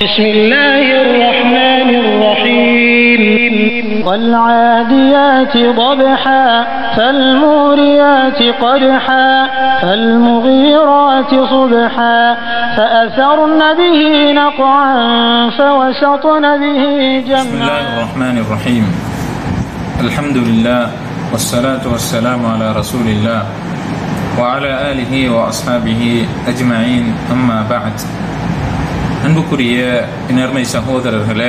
بسم الله الرحمن الرحيم والعاديات ضبحا فالموريات قدحا فالمغيرات صبحا فأثرن به نقعا فوسطن به بسم جمعا الله الرحمن الرحيم الحمد لله والصلاة والسلام على رسول الله وعلى آله وأصحابه أجمعين أما بعد அன்புக்குரிய இனர்மை சகோதரர்களே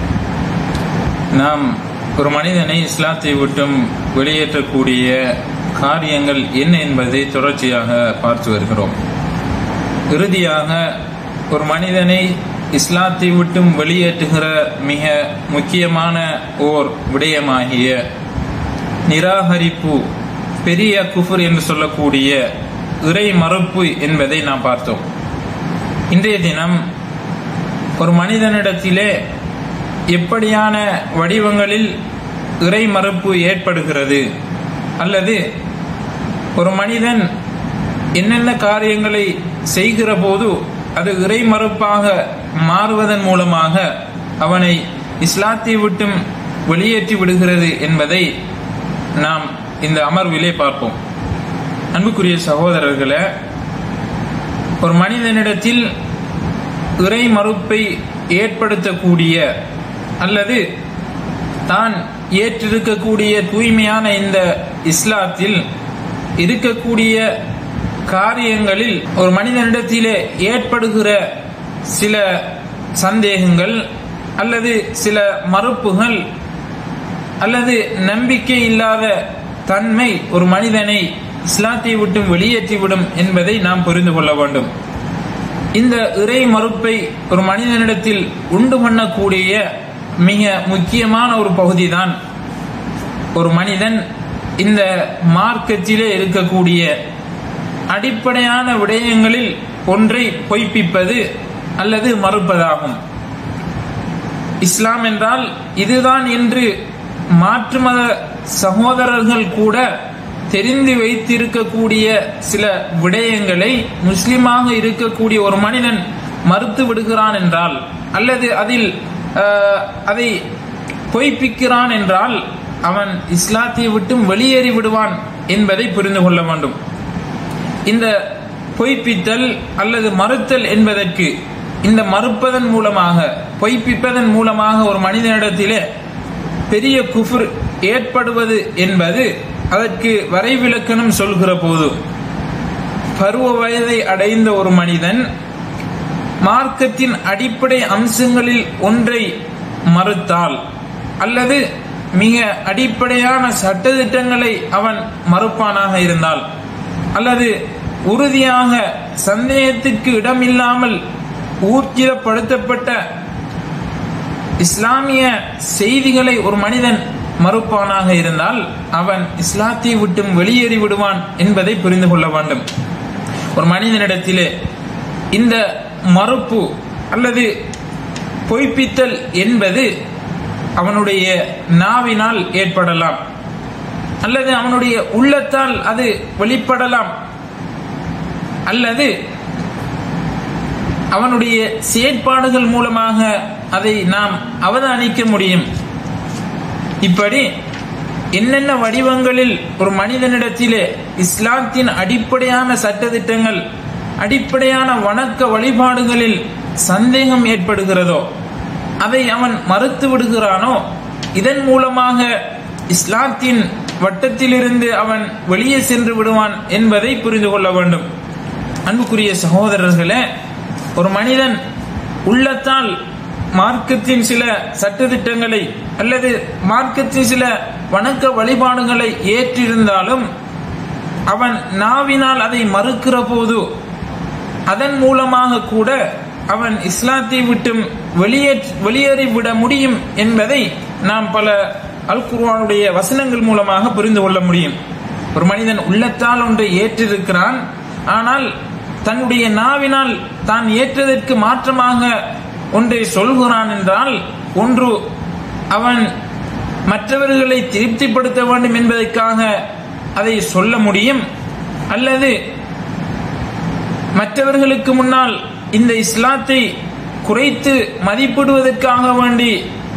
நாம் ஒரு மனிதனை இஸ்லாத்தை விட்டும் வெளியேற்றக்கூடிய காரியங்கள் என்ன என்பதை தொடர்ச்சியாக பார்த்து வருகிறோம் இறுதியாக ஒரு மனிதனை இஸ்லாத்தை விட்டும் வெளியேற்றுகிற மிக முக்கியமான ஓர் விடயமாகிய நிராகரிப்பு பெரிய குஃபர் என்று சொல்லக்கூடிய இறை மறுப்பு என்பதை நாம் பார்த்தோம் இன்றைய தினம் ஒரு மனிதனிடத்திலே எப்படியான வடிவங்களில் இறை மறுப்பு ஏற்படுகிறது அல்லது ஒரு மனிதன் என்னென்ன காரியங்களை செய்கிற போது அது இறை மறுப்பாக மாறுவதன் மூலமாக அவனை இஸ்லாத்தை விட்டும் வெளியேற்றி விடுகிறது என்பதை நாம் இந்த அமர்விலே பார்ப்போம் அன்புக்குரிய சகோதரர்களே ஒரு மனிதனிடத்தில் இறை மறுப்பை ஏற்படுத்தக்கூடிய அல்லது தான் ஏற்றிருக்கக்கூடிய தூய்மையான இந்த இஸ்லாத்தில் இருக்கக்கூடிய காரியங்களில் ஒரு மனிதனிடத்திலே ஏற்படுகிற சில சந்தேகங்கள் அல்லது சில மறுப்புகள் அல்லது நம்பிக்கை இல்லாத தன்மை ஒரு மனிதனை இஸ்லாத்தை விட்டு வெளியேற்றிவிடும் என்பதை நாம் புரிந்து கொள்ள வேண்டும் இந்த இறை மறுப்பை ஒரு மனிதனிடத்தில் உண்டு பண்ணக்கூடிய மிக முக்கியமான ஒரு பகுதிதான் ஒரு மனிதன் இந்த மார்க்கத்திலே இருக்கக்கூடிய அடிப்படையான விடயங்களில் ஒன்றை பொய்ப்பிப்பது அல்லது மறுப்பதாகும் இஸ்லாம் என்றால் இதுதான் என்று மாற்று மத சகோதரர்கள் கூட தெரிந்து வைத்திருக்கக்கூடிய சில விடயங்களை முஸ்லிமாக இருக்கக்கூடிய ஒரு மனிதன் மறுத்து விடுகிறான் என்றால் அல்லது அதில் ஆஹ், அதை பொய்ப்பிக்கிறான் என்றால் அவன் இஸ்லாத்தை விட்டும் வெளியேறி விடுவான் என்பதை புரிந்து கொள்ள வேண்டும் இந்த பொய்ப்பித்தல் அல்லது மறுத்தல் என்பதற்கு இந்த மறுப்பதன் மூலமாக பொய்ப்பிப்பதன் மூலமாக ஒரு மனிதனிடத்திலே பெரிய குஃபர் ஏற்படுவது என்பது அதற்கு வரைவிலக்கணம் சொல்கிற போது பருவ வயதை அடைந்த ஒரு மனிதன் மார்க்கத்தின் அடிப்படை அம்சங்களில் ஒன்றை மறுத்தால் அல்லது மிக அடிப்படையான சட்டதிட்டங்களை அவன் மறுப்பானாக இருந்தால் அல்லது உறுதியாக சந்தேகத்துக்கு இடமில்லாமல் ஊர்ஜிதப்படுத்தப்பட்ட இஸ்லாமிய செய்திகளை ஒரு மனிதன் மறுப்பானாக இருந்தால் அவன் இஸ்லாத்தை விட்டும் வெளியேறி விடுவான் என்பதை புரிந்து கொள்ள வேண்டும் ஒரு மனிதனிடத்திலே இந்த மறுப்பு அல்லது பொய்ப்பித்தல் என்பது அவனுடைய நாவினால் ஏற்படலாம் அல்லது அவனுடைய உள்ளத்தால் அது வெளிப்படலாம் அல்லது அவனுடைய செயற்பாடுகள் மூலமாக அதை நாம் அவதானிக்க முடியும் இப்படி என்னென்ன வடிவங்களில் ஒரு மனிதனிடத்திலே இஸ்லாத்தின் அடிப்படையான சட்டதிட்டங்கள் அடிப்படையான வணக்க வழிபாடுகளில் சந்தேகம் ஏற்படுகிறதோ அதை அவன் மறுத்து விடுகிறானோ இதன் மூலமாக இஸ்லாத்தின் வட்டத்திலிருந்து அவன் வெளியே சென்று விடுவான் என்பதை புரிந்து கொள்ள வேண்டும் அன்புக்குரிய சகோதரர்களே ஒரு மனிதன் உள்ளத்தால் மார்க்கத்தின் சில சட்டதிட்டங்களை அல்லது மார்க்கத்தின் சில வணக்க வழிபாடுகளை ஏற்றிருந்தாலும் அவன் நாவினால் அதை மறுக்கிற போது அதன் மூலமாக கூட அவன் இஸ்லாத்தை விட்டும் வெளியே வெளியேறிவிட முடியும் என்பதை நாம் பல அல் குர்ஆனுடைய வசனங்கள் மூலமாக புரிந்து கொள்ள முடியும் ஒரு மனிதன் உள்ளத்தால் ஒன்றை ஏற்றிருக்கிறான் ஆனால் தன்னுடைய நாவினால் தான் ஏற்றதற்கு மாற்றமாக ஒன்றை சொல்கிறான் என்றால் ஒன்று அவன் மற்றவர்களை திருப்திப்படுத்த வேண்டும் என்பதற்காக அதை சொல்ல முடியும் அல்லது மற்றவர்களுக்கு முன்னால் இந்த இஸ்லாத்தை குறைத்து மதிப்பிடுவதற்காக வேண்டி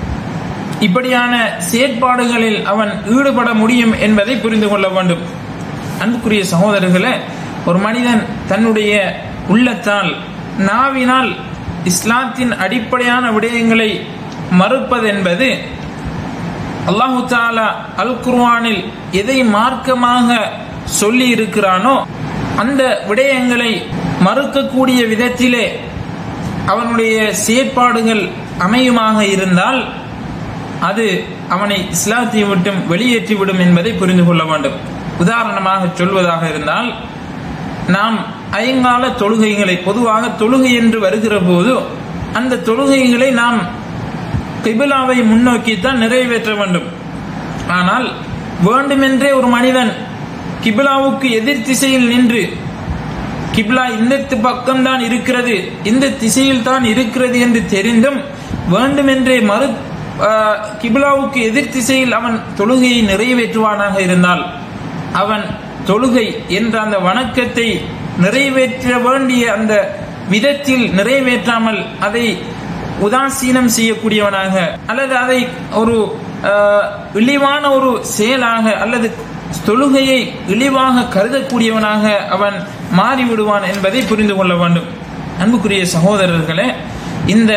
இப்படியான செயற்பாடுகளில் அவன் ஈடுபட முடியும் என்பதை புரிந்து கொள்ள வேண்டும் அன்புக்குரிய சகோதரர்களே ஒரு மனிதன் தன்னுடைய உள்ளத்தால் நாவினால் இஸ்லாத்தின் அடிப்படையான விடயங்களை மறுப்பதென்பது அல்லாஹு தாலா அல் குர்ஆனில் எதை மார்க்கமாக சொல்லி இருக்கிறானோ அந்த விடயங்களை மறுக்கக்கூடிய விதத்திலே அவனுடைய செயற்பாடுகள் அமையுமாக இருந்தால் அது அவனை இஸ்லாத்தை விட்டும் வெளியேற்றிவிடும் என்பதை புரிந்து கொள்ள வேண்டும் உதாரணமாக சொல்வதாக இருந்தால் நாம் ஐங்கால தொழுகைகளை பொதுவாக தொழுகை என்று வருகிற போது அந்த தொழுகைகளை நாம் கிபிலாவை முன்னோக்கித்தான் நிறைவேற்ற வேண்டும் ஆனால் வேண்டுமென்றே ஒரு மனிதன் கிபிலாவுக்கு எதிர் திசையில் நின்று கிப்லா இந்த பக்கம்தான் இருக்கிறது இந்த திசையில் தான் இருக்கிறது என்று தெரிந்தும் வேண்டுமென்றே மறு ஆஹ், கிப்லாவுக்கு எதிர் திசையில் அவன் தொழுகையை நிறைவேற்றுவானாக இருந்தால் அவன் தொழுகை என்ற அந்த வணக்கத்தை நிறைவேற்ற வேண்டிய அந்த விதத்தில் நிறைவேற்றாமல் அதை உதாசீனம் செய்யக்கூடியவனாக அல்லது அதை ஒரு ஆஹ், இழிவான ஒரு செயலாக அல்லது தொழுகையை இழிவாக கருதக்கூடியவனாக அவன் மாறிவிடுவான் என்பதை புரிந்து கொள்ள வேண்டும் அன்புக்குரிய சகோதரர்களே இந்த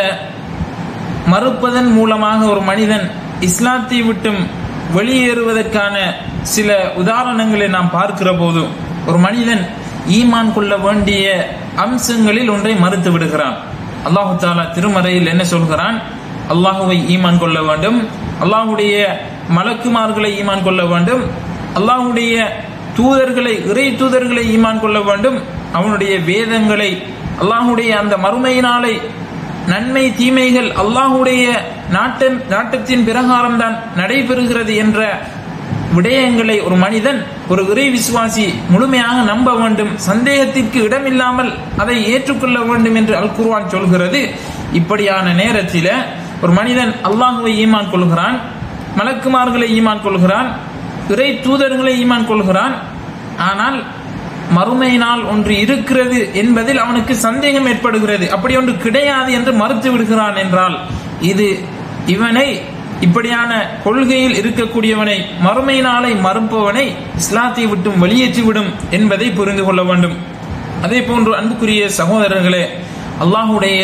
மறுப்பதன் மூலமாக ஒரு மனிதன் இஸ்லாத்தை விட்டும் வெளியேறுவதற்கான சில உதாரணங்களை நாம் பார்க்கிற போது ஒரு மனிதன் ஈமான் கொள்ள வேண்டிய அம்சங்களில் ஒன்றை மறுத்து விடுகிறான் அல்லாஹு தாலா திருமறையில் என்ன சொல்கிறான் அல்லாஹுவை ஈமான் கொள்ள வேண்டும் அல்லாஹுடைய மலக்குமார்களை ஈமான் கொள்ள வேண்டும் அல்லாஹுடைய தூதர்களை இறை தூதர்களை ஈமான் கொள்ள வேண்டும் அவனுடைய வேதங்களை அல்லாஹுடைய அந்த மறுமையினாலை நன்மை தீமைகள் அல்லாஹுடைய நாட்டம் நாட்டத்தின் பிரகாரம் தான் நடைபெறுகிறது என்ற விடயங்களை ஒரு மனிதன் ஒரு இறை விசுவாசி முழுமையாக நம்ப வேண்டும் சந்தேகத்திற்கு இடமில்லாமல் அதை ஏற்றுக்கொள்ள வேண்டும் என்று அல் குர்ஆன் சொல்கிறது இப்படியான நேரத்தில் ஒரு மனிதன் அல்லாஹுவை ஈமான் கொள்கிறான் மலக்குமார்களை ஈமான் கொள்கிறான் இறை தூதர்களை ஈமான் கொள்கிறான் ஆனால் மறுமை நாள் ஒன்று இருக்கிறது என்பதில் அவனுக்கு சந்தேகம் ஏற்படுகிறது அப்படி ஒன்று கிடையாது என்று மறுத்து விடுகிறான் என்றால் இது இவனை இப்படியான கொள்கையில் இருக்கக்கூடியவனை மறுமை நாளை மறுப்பவனை இஸ்லாத்தை விட்டும் வெளியேற்றிவிடும் என்பதை புரிந்து கொள்ள வேண்டும் அதே போன்று அன்புக்குரிய சகோதரர்களே அல்லாஹுடைய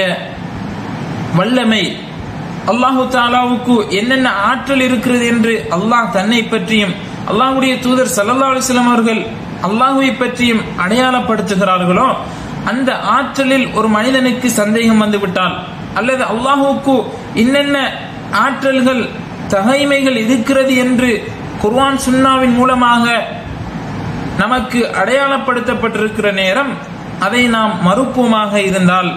வல்லமை அல்லாஹு தாலாவுக்கு என்னென்ன ஆற்றல் இருக்கிறது என்று அல்லாஹ் தன்னை பற்றியும் அல்லாஹுடைய தூதர் சல்லல்லா அலிஸ்லாம் அவர்கள் அல்லாஹுவை பற்றியும் அடையாளப்படுத்துகிறார்களோ அந்த ஆற்றலில் ஒரு மனிதனுக்கு சந்தேகம் வந்துவிட்டால் அல்லது அல்லாஹுக்கு என்னென்ன ஆற்றல்கள் தகைமைகள் இருக்கிறது என்று குர்ஆன் சுன்னாவின் மூலமாக நமக்கு அடையாளப்படுத்தப்பட்டிருக்கிற நேரம் அதை நாம் மறுப்போமாக இருந்தால்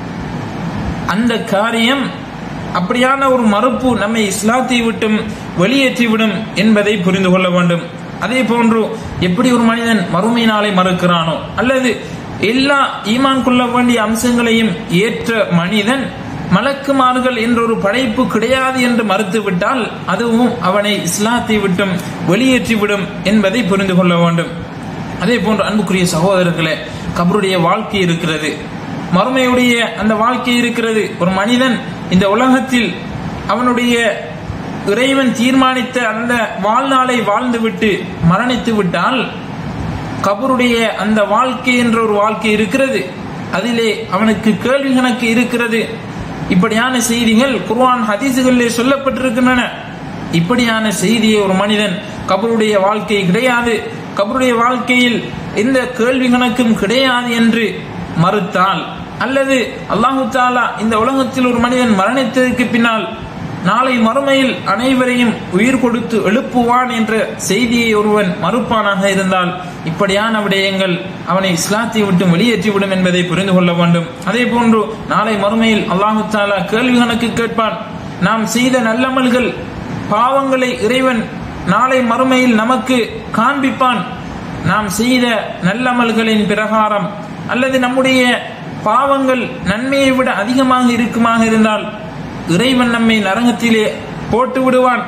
அந்த காரியம் அப்படியான ஒரு மறுப்பு நம்மை இஸ்லாத்தை விட்டும் வெளியேற்றிவிடும் என்பதை புரிந்து கொள்ள வேண்டும் அதே போன்று எப்படி ஒரு மனிதன் மறுமை நாளை மறுக்கிறானோ அல்லது எல்லா ஈமான் கொள்ள வேண்டிய அம்சங்களையும் ஏற்ற மனிதன் மலக்குமார்கள் என்ற ஒரு படைப்பு கிடையாது என்று மறுத்துவிட்டால் அதுவும் அவனை இஸ்லாத்தை விட்டும் வெளியேற்றிவிடும் என்பதை புரிந்து கொள்ள வேண்டும் அதே போன்று அன்புக்குரிய சகோதரர்களே கபருடைய வாழ்க்கை இருக்கிறது மறுமையுடைய அந்த வாழ்க்கை இருக்கிறது ஒரு மனிதன் இந்த உலகத்தில் அவனுடைய இறைவன் தீர்மானித்த அந்த வாழ்நாளை வாழ்ந்துவிட்டு மரணித்து விட்டால் கபருடைய அந்த வாழ்க்கை என்ற ஒரு வாழ்க்கை இருக்கிறது அதிலே அவனுக்கு கேள்வி கணக்கு இருக்கிறது இப்படியான செய்திகள் குர்ஆன் ஹதீசுகளிலே சொல்லப்பட்டிருக்கின்றன இப்படியான செய்தியை ஒரு மனிதன் கபருடைய வாழ்க்கை கிடையாது கபருடைய வாழ்க்கையில் எந்த கேள்வி கணக்கும் கிடையாது என்று மறுத்தால் அல்லது அல்லாஹு தாலா இந்த உலகத்தில் ஒரு மனிதன் மரணித்ததற்கு பின்னால் நாளை மறுமையில் அனைவரையும் உயிர் கொடுத்து எழுப்புவான் என்ற செய்தியை ஒருவன் மறுப்பானாக இருந்தால் இப்படியான விடயங்கள் அவனை இஸ்லாத்தை விட்டு வெளியேற்றிவிடும் என்பதை புரிந்து கொள்ள வேண்டும் அதே போன்று நாளை மறுமையில் அல்லாஹு தாலா கேள்வி கணக்கு கேட்பான் நாம் செய்த நல்லமல்கள் பாவங்களை இறைவன் நாளை மறுமையில் நமக்கு காண்பிப்பான் நாம் செய்த நல்லமல்களின் பிரகாரம் அல்லது நம்முடைய பாவங்கள் நன்மையை விட அதிகமாக இருக்குமாக இருந்தால் இறைவன் நம்மை நரகத்திலே போட்டு விடுவான்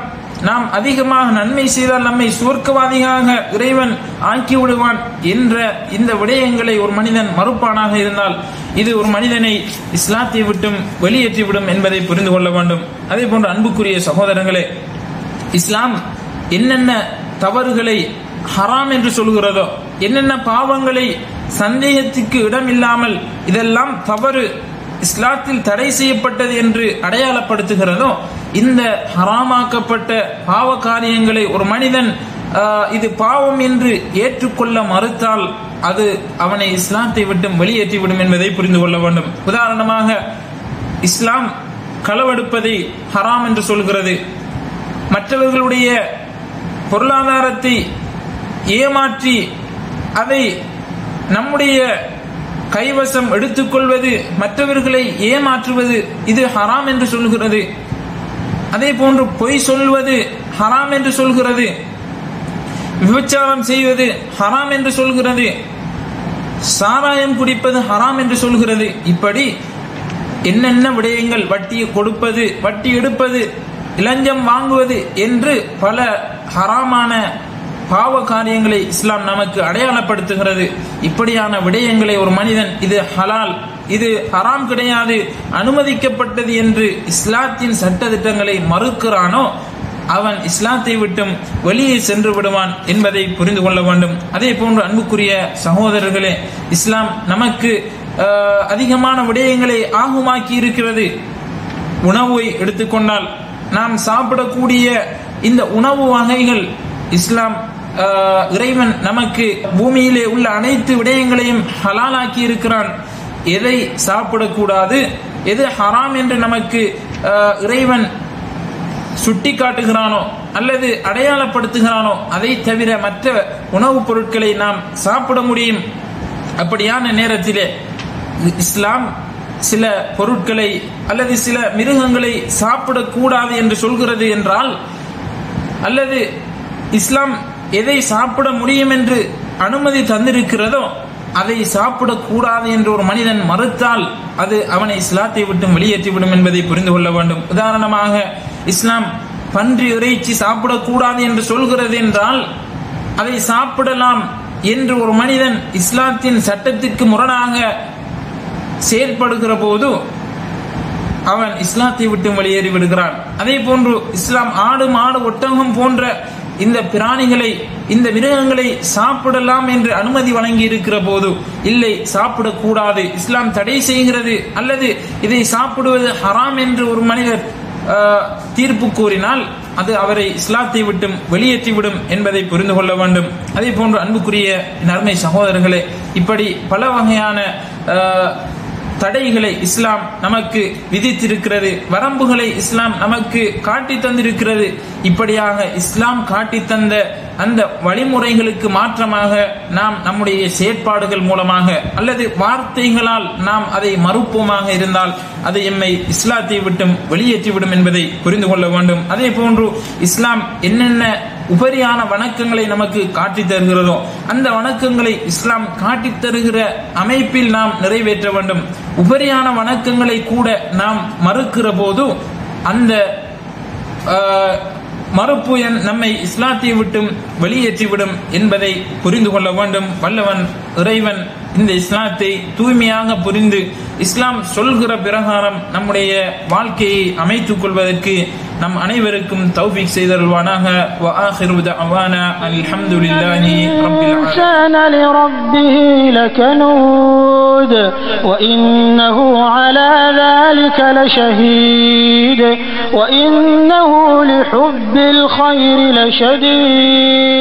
நாம் அதிகமாக நன்மை செய்தால் நம்மை சுவர்க்கவாதியாக இறைவன் ஆக்கி விடுவான் என்ற இந்த விடயங்களை ஒரு மனிதன் மறுப்பானாக இருந்தால் இது ஒரு மனிதனை இஸ்லாத்தை விட்டும் வெளியேற்றிவிடும் என்பதை புரிந்து கொள்ள வேண்டும் அதே போன்று அன்புக்குரிய சகோதரங்களே இஸ்லாம் என்னென்ன தவறுகளை ஹராம் என்று சொல்கிறதோ என்னென்ன பாவங்களை சந்தேகத்துக்கு இடமில்லாமல் இதெல்லாம் தவறு இஸ்லாத்தில் தடை செய்யப்பட்டது என்று அடையாளப்படுத்துகிறதோ இந்த ஹராமாக்கப்பட்ட பாவ காரியங்களை ஒரு மனிதன் ஆஹ், இது பாவம் என்று ஏற்றுக்கொள்ள மறுத்தால் அது அவனை இஸ்லாத்தை விட்டு வெளியேற்றிவிடும் என்பதை புரிந்து கொள்ள வேண்டும் உதாரணமாக இஸ்லாம் களவெடுப்பதை ஹராம் என்று சொல்கிறது மற்றவர்களுடைய பொருளாதாரத்தை ஏமாற்றி அதை நம்முடைய கைவசம் எடுத்துக்கொள்வது மற்றவர்களை ஏமாற்றுவது இது ஹராம் என்று சொல்கிறது அதே போன்று பொய் சொல்வது ஹராம் என்று சொல்கிறது விபச்சாரம் செய்வது ஹராம் என்று சொல்கிறது சாராயம் குடிப்பது ஹராம் என்று சொல்கிறது இப்படி என்னென்ன விடயங்கள் வட்டியை கொடுப்பது வட்டி எடுப்பது இளஞ்சம் வாங்குவது என்று பல ஹராமான பாவ காரியங்களை இஸ்லாம் நமக்கு அடையாளப்படுத்துகிறது இப்படியான விடயங்களை ஒரு மனிதன் இது ஹலால் இது ஹராம் கிடையாது அனுமதிக்கப்பட்டது என்று இஸ்லாத்தின் சட்டதிட்டங்களை மறுக்கிறானோ அவன் இஸ்லாத்தை விட்டும் வெளியே சென்று விடுவான் என்பதை புரிந்து கொள்ள வேண்டும் அதே போன்று அன்புக்குரிய சகோதரர்களே இஸ்லாம் நமக்கு ஆஹ், அதிகமான விடயங்களை ஆகுமாக்கி இருக்கிறது உணவை எடுத்துக்கொண்டால் நாம் சாப்பிடக்கூடிய இந்த உணவு வகைகள் இஸ்லாம் ஆஹ், இறைவன் நமக்கு பூமியிலே உள்ள அனைத்து விடயங்களையும் ஹலாலாக்கி இருக்கிறான் எதை சாப்பிடக்கூடாது எது ஹராம் என்று நமக்கு ஆஹ், இறைவன் சுட்டி காட்டுகிறானோ அல்லது அடையாளப்படுத்துகிறானோ அதை தவிர மற்ற உணவுப் பொருட்களை நாம் சாப்பிட முடியும் அப்படியான நேரத்திலே இஸ்லாம் சில பொருட்களை அல்லது சில மிருகங்களை சாப்பிடக்கூடாது என்று சொல்கிறது என்றால் அல்லது இஸ்லாம் எதை சாப்பிட முடியும் என்று அனுமதி தந்திருக்கிறதோ அதை சாப்பிடக்கூடாது என்று ஒரு மனிதன் மறுத்தால் அது அவனை இஸ்லாத்தை விட்டு வெளியேற்றிவிடும் என்பதை புரிந்து கொள்ள வேண்டும் உதாரணமாக இஸ்லாம் பன்றி இறைச்சி சாப்பிடக்கூடாது என்று சொல்கிறது என்றால் அதை சாப்பிடலாம் என்று ஒரு மனிதன் இஸ்லாத்தின் சட்டத்திற்கு முரணாக செயல்படுகிற போது அவன் இஸ்லாத்தை விட்டு வெளியேறி விடுகிறான் அதே போன்று இஸ்லாம் ஆடு மாடு ஒட்டகம் போன்ற இந்த பிராணிகளை இந்த மிருகங்களை சாப்பிடலாம் என்று அனுமதி வழங்கி இருக்கிற போது இல்லை சாப்பிடக்கூடாது இஸ்லாம் தடை செய்கிறது அல்லது இதை சாப்பிடுவது ஹராம் என்று ஒரு மனிதர் ஆஹ், தீர்ப்பு கூறினால் அது அவரை இஸ்லாத்தை விட்டும் வெளியேற்றிவிடும் என்பதை புரிந்து கொள்ள வேண்டும் அதே போன்று அன்புக்குரிய நன்மை சகோதரர்களே இப்படி பல வகையான ஆஹ், தடைகளை இஸ்லாம் நமக்கு விதித்திருக்கிறது வரம்புகளை இஸ்லாம் நமக்கு காட்டி தந்திருக்கிறது இப்படியாக இஸ்லாம் காட்டி தந்த அந்த வழிமுறைகளுக்கு மாற்றமாக நாம் நம்முடைய செயற்பாடுகள் மூலமாக அல்லது வார்த்தைகளால் நாம் அதை மறுப்போமாக இருந்தால் அது எம்மை இஸ்லாத்தை விட்டும் வெளியேற்றிவிடும் என்பதை புரிந்து கொள்ள வேண்டும் அதே போன்று இஸ்லாம் என்னென்ன உபரியான வணக்கங்களை நமக்கு காட்டித் தருகிறதோ அந்த வணக்கங்களை இஸ்லாம் காட்டித் தருகிற அமைப்பில் நாம் நிறைவேற்ற வேண்டும் உபரியான வணக்கங்களை கூட நாம் மறுக்கிற போது அந்த ஆஹ், மறுப்பு எண் நம்மை இஸ்லாத்தை விட்டும் வெளியேற்றிவிடும் என்பதை புரிந்து கொள்ள வேண்டும் வல்லவன் இறைவன் இந்த இஸ்லாத்தை தூய்மையாக புரிந்து இஸ்லாம் சொல்கிற பிரகாரம் நம்முடைய வாழ்க்கையை அமைத்துக் கொள்வதற்கு நம் அனைவருக்கும் தௌஃபீக் செய்தருள்வானாக وآخر دعوانا الحمد لله رب العالمين الإنسان لربه لكنود وإنه على ذلك لشهيد وإنه لحب الخير لشديد